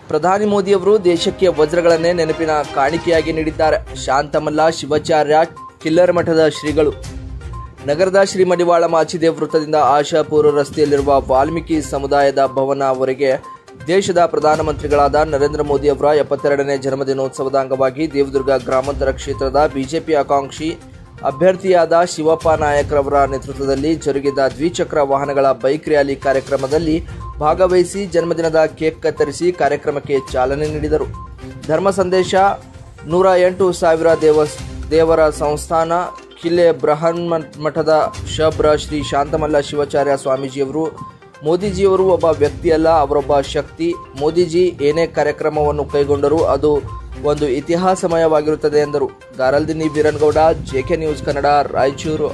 ಪ್ರಧಾನಿ ಮೋದಿಯವರು ದೇಶಕ್ಕೆ ವಜ್ರಗಳನ್ನೇ ನೆನಪಿನ ಕಾಣಿಕೆಯಾಗಿ ನೀಡಿದ್ದಾರೆ ಶಾಂತಮಲ್ಲ ಶಿವಾಚಾರ್ಯ ಕಿಲ್ಲರ ಮಠದ ಶ್ರೀಗಳು ನಗರದ ಶ್ರೀ ಮಡಿವಾಳ ಮಾಚಿದೇವ್ ವೃತ್ತದಿಂದ ಆಶಾಪುರ ರಸ್ತೆಯಲ್ಲಿರುವ ವಾಲ್ಮೀಕಿ ಸಮುದಾಯದ ಭವನವರೆಗೆ ದೇಶದ ಪ್ರಧಾನಮಂತ್ರಿಗಳಾದ ನರೇಂದ್ರ ಮೋದಿ ಅವರ ಎಪ್ಪತ್ತೆರಡನೇ ಜನ್ಮದಿನೋತ್ಸವದ ಅಂಗವಾಗಿ ದೇವದುರ್ಗ ಗ್ರಾಮಾಂತರ ಕ್ಷೇತ್ರದ ಬಿಜೆಪಿ ಆಕಾಂಕ್ಷಿ ಅಭ್ಯರ್ಥಿಯಾದ ಶಿವಪ್ಪ ನಾಯಕ್ರವರ ನೇತೃತ್ವದಲ್ಲಿ ಜರುಗಿದ ದ್ವಿಚಕ್ರ ವಾಹನಗಳ ಬೈಕ್ ರ್ಯಾಲಿ ಕಾರ್ಯಕ್ರಮದಲ್ಲಿ ಭಾಗವಹಿಸಿ ಜನ್ಮದಿನದ ಕೇಕ್ ಕತ್ತರಿಸಿ ಕಾರ್ಯಕ್ರಮಕ್ಕೆ ಚಾಲನೆ ನೀಡಿದರು ಧರ್ಮ ಸಂದೇಶ ನೂರ ಎಂಟು ಸಾವಿರ ದೇವಸ್ ದೇವರ ಸಂಸ್ಥಾನ ಕಿಲ್ಲೆ ಬೃಹನ್ ಮಠದ ಶಬ್ರ ಶ್ರೀ ಶಾಂತಮಲ್ಲ ಶಿವಾಚಾರ್ಯ ಸ್ವಾಮೀಜಿಯವರು ಮೋದಿಜಿಯವರು ಒಬ್ಬ ವ್ಯಕ್ತಿಯಲ್ಲ ಅವರೊಬ್ಬ ಶಕ್ತಿ ಮೋದಿಜಿ ಏನೇ ಕಾರ್ಯಕ್ರಮವನ್ನು ಕೈಗೊಂಡರೂ ಅದು ಒಂದು ಇತಿಹಾಸಮಯವಾಗಿರುತ್ತದೆ ಎಂದರು ಗಾರಲ್ದಿನಿ ಬೀರನ್ಗೌಡ ಜೆಕೆ ನ್ಯೂಸ್ ಕನ್ನಡ ರಾಯಚೂರು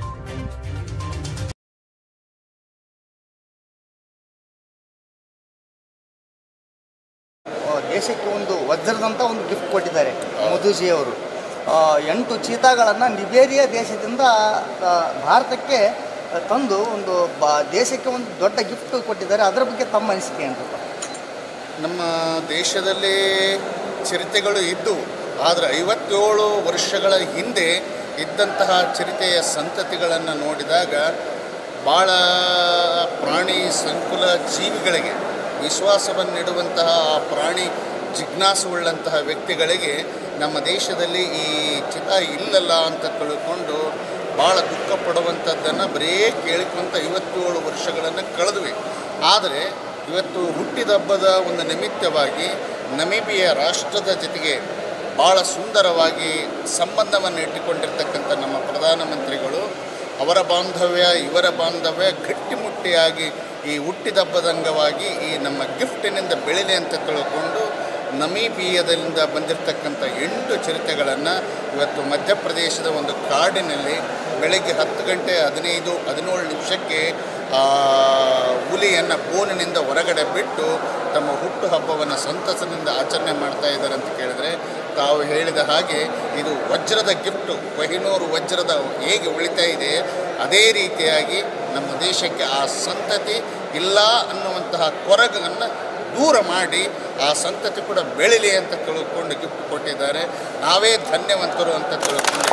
ಆ, ದೇಶಕ್ಕೆ ಒಂದು ವಜ್ರದಂಥ ಒಂದು ಗಿಫ್ಟ್ ಕೊಟ್ಟಿದ್ದಾರೆ ಮೋದಿಜಿಯವರು ಆ, ಎಂಟು ಚೀತಾಗಳನ್ನು ನಿಬೇರಿಯಾ ದೇಶದಿಂದ ಆ, ಭಾರತಕ್ಕೆ ಆ, ತಂದು ಒಂದು ಬ ದೇಶಕ್ಕೆ ಒಂದು ದೊಡ್ಡ ಗಿಫ್ಟ್ ಕೊಟ್ಟಿದ್ದಾರೆ ಅದರ ಬಗ್ಗೆ ತಮ್ಮ ಅನಿಸಿಕೆ ಅಂತ ನಮ್ಮ ದೇಶದಲ್ಲಿ ಚಿರತೆಗಳು ಇದ್ದು ಆದರೆ ಐವತ್ತೇಳು ವರ್ಷಗಳ ಹಿಂದೆ ಇದ್ದಂತಹ ಚಿರತೆಯ ಸಂತತಿಗಳನ್ನು ನೋಡಿದಾಗ ಭಾಳ ಪ್ರಾಣಿ ಸಂಕುಲ ಜೀವಿಗಳಿಗೆ ವಿಶ್ವಾಸವನ್ನಿಡುವಂತಹ ಆ ಪ್ರಾಣಿ ಜಿಜ್ಞಾಸುವುಳ್ಳಂತಹ ವ್ಯಕ್ತಿಗಳಿಗೆ ನಮ್ಮ ದೇಶದಲ್ಲಿ ಈ ಚಿತ ಇಲ್ಲಲ್ಲ ಅಂತ ತಿಳ್ಕೊಂಡು ಭಾಳ ದುಃಖ ಪಡುವಂಥದ್ದನ್ನು ಬರೇ ಕೇಳಿಕೊಂತ ಐವತ್ತೇಳು ವರ್ಷಗಳನ್ನು ಕಳೆದ್ವಿ ಆದರೆ ಇವತ್ತು ಹುಟ್ಟಿದಬ್ಬದ ಒಂದು ನಿಮಿತ್ತವಾಗಿ ನಮೀಬಿಯ ರಾಷ್ಟ್ರದ ಜೊತೆಗೆ ಭಾಳ ಸುಂದರವಾಗಿ ಸಂಬಂಧವನ್ನು ಇಟ್ಟುಕೊಂಡಿರ್ತಕ್ಕಂಥ ನಮ್ಮ ಪ್ರಧಾನಮಂತ್ರಿಗಳು ಅವರ ಬಾಂಧವ್ಯ ಇವರ ಬಾಂಧವ್ಯ ಗಟ್ಟಿಮುಟ್ಟಿಯಾಗಿ ಈ ಹುಟ್ಟಿದಬ್ಬದ ಅಂಗವಾಗಿ ಈ ನಮ್ಮ ಗಿಫ್ಟಿನಿಂದ ಬೆಳಿಲಿ ಅಂತ ತಿಳ್ಕೊಂಡು ನಮೀಬಿಯದಿಂದ ಬಂದಿರತಕ್ಕಂಥ ಎಂಟು ಚಿರತೆಗಳನ್ನು ಇವತ್ತು ಮಧ್ಯಪ್ರದೇಶದ ಒಂದು ಕಾಡಿನಲ್ಲಿ ಬೆಳಗ್ಗೆ ಹತ್ತು ಗಂಟೆ ಹದಿನೈದು ಹದಿನೇಳು ನಿಮಿಷಕ್ಕೆ ಆ ಹುಲಿಯನ್ನು ಬೋನಿನಿಂದ ಹೊರಗಡೆ ಬಿಟ್ಟು ತಮ್ಮ ಹುಟ್ಟುಹಬ್ಬವನ್ನು ಸಂತಸದಿಂದ ಆಚರಣೆ ಮಾಡ್ತಾ ಇದ್ದಾರೆ ಅಂತ ಕೇಳಿದರೆ ತಾವು ಹೇಳಿದ ಹಾಗೆ ಇದು ವಜ್ರದ ಗಿಫ್ಟು ಕೊಹಿನೂರು ವಜ್ರದ ಹೇಗೆ ಉಳಿತಾ ಇದೆ ಅದೇ ರೀತಿಯಾಗಿ ನಮ್ಮ ದೇಶಕ್ಕೆ ಆ ಸಂತತಿ ಇಲ್ಲ ಅನ್ನುವಂತಹ ಕೊರಗನ್ನು ದೂರ ಮಾಡಿ ಆ ಸಂತತಿ ಕೂಡ ಬೆಳಿಲಿ ಅಂತ ತಿಳ್ಕೊಂಡು ಗಿಫ್ಟ್ ಕೊಟ್ಟಿದ್ದಾರೆ ನಾವೇ ಧನ್ಯವಂತರು ಅಂತ ತಿಳ್ಕೊಂಡು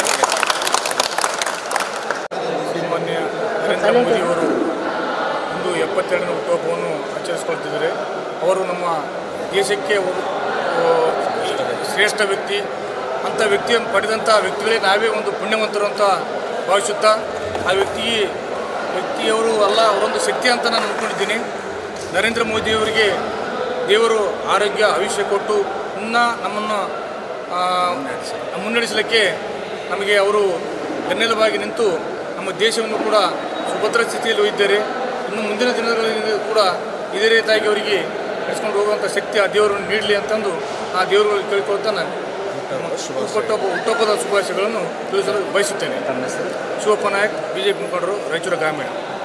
ಮಾನ್ಯ ನರೇಂದ್ರ ಮೋದಿಯವರು ಇಂದು ಎಪ್ಪತ್ತೆರಡನೇ ಹುಟ್ಟುಹಬ್ಬವನ್ನು ಆಚರಿಸಿಕೊಳ್ತಿದ್ದಾರೆ ಅವರು ನಮ್ಮ ದೇಶಕ್ಕೆ ಒಬ್ಬ- ಒ- ಶ್ರೇಷ್ಠ ವ್ಯಕ್ತಿ ಅಂಥ ವ್ಯಕ್ತಿಯನ್ನು ಪಡೆದಂಥ ವ್ಯಕ್ತಿಗಳೇ ನಾವೇ ಒಂದು ಪುಣ್ಯವಂತರು ಅಂತ ಭಾವಿಸುತ್ತಾ ಆ ವ್ಯಕ್ತಿ ವ್ಯಕ್ತಿಯವರು ಅಲ್ಲ ಅವರೊಂದು ಶಕ್ತಿ ಅಂತ ನಾನು ಅಂದ್ಕೊಂಡಿದ್ದೀನಿ ನರೇಂದ್ರ ಮೋದಿಯವರಿಗೆ ದೇವರು ಆರೋಗ್ಯ ಆಯುಷ್ಯ ಕೊಟ್ಟು ಇನ್ನೂ ನಮ್ಮನ್ನು ಆ, ಮುನ್ನಡೆಸಲಿಕ್ಕೆ ನಮಗೆ ಅವರು ಬೆನ್ನೆಲುಬಾಗಿ ನಿಂತು ನಮ್ಮ ದೇಶವನ್ನು ಕೂಡ ಸುಭದ್ರ ಸ್ಥಿತಿಯಲ್ಲಿ ಒಯ್ದಿದ್ದಾರೆ ಇನ್ನು ಮುಂದಿನ ದಿನಗಳಲ್ಲಿ ಕೂಡ ಇದೇ ರೀತಿಯಾಗಿ ಅವರಿಗೆ ನಡೆಸ್ಕೊಂಡು ಹೋಗುವಂಥ ಶಕ್ತಿ ಆ ದೇವರನ್ನು ನೀಡಲಿ ಅಂತಂದು ಆ ದೇವರುಗಳು ಕೇಳಿಕೊಳ್ತಾನೆ ಹುಟ್ಟುಹಬ್ಬ ಹುಟ್ಟುಹಬ್ಬದ ಶುಭಾಶಯಗಳನ್ನು ತಿಳಿಸಲು ಬಯಸುತ್ತೇನೆ ಶಿವಪ್ಪ ನಾಯಕ್ ಬಿಜೆಪಿ ಮುಖಂಡರು ರಾಯಚೂರು ಗ್ರಾಮೀಣ